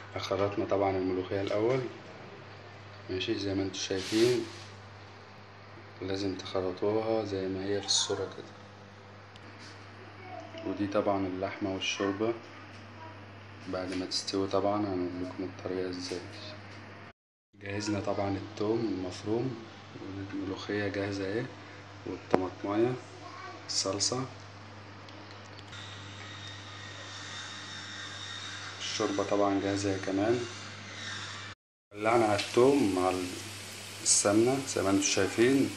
خرطنا طبعا الملوخية الأول ماشي زي ما انتوا شايفين لازم تخرطوها زي ما هي في الصورة كده ودي طبعا اللحمة والشوربة بعد ما تستوي طبعا هنقول لكم الطريقة ازاي جهزنا طبعا التوم المفروم والملوخية جاهزة اهي والطماطماية الصلصة الشوربة طبعا جاهزة كمان ولعنا على التوم مع السمنة زي ما انتوا شايفين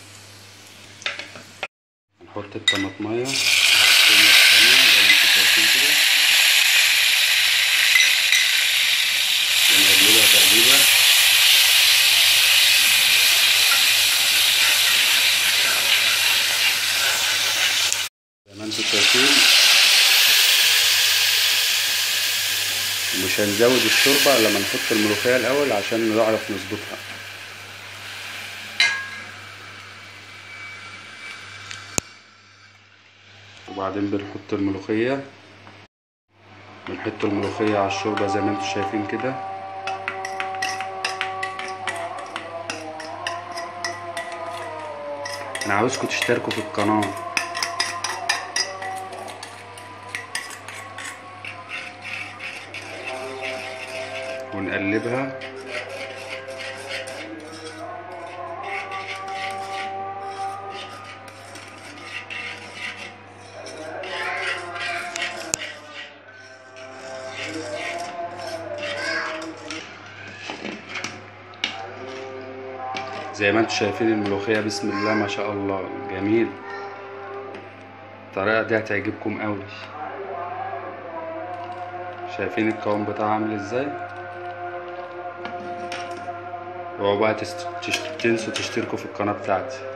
هنحط الطماطماية مع التوم والسمنة زي ما انتوا شايفين كده ونقلبها تقليبة زي ما انتوا شايفين مش هنزود الشوربة لما نحط الملوخية الأول عشان نعرف نظبطها وبعدين بنحط الملوخية بنحط الملوخية على الشوربة زي ما انتوا شايفين كده انا عاوزكم تشتركوا في القناة ونقلبها زي ما انتوا شايفين الملوخية بسم الله ما شاء الله جميل الطريقة دي هتعجبكم قوي شايفين القوام بتاعها عامل ازاي اوعوا بقى تست... تش... تنسوا تشتركوا في القناة بتاعتي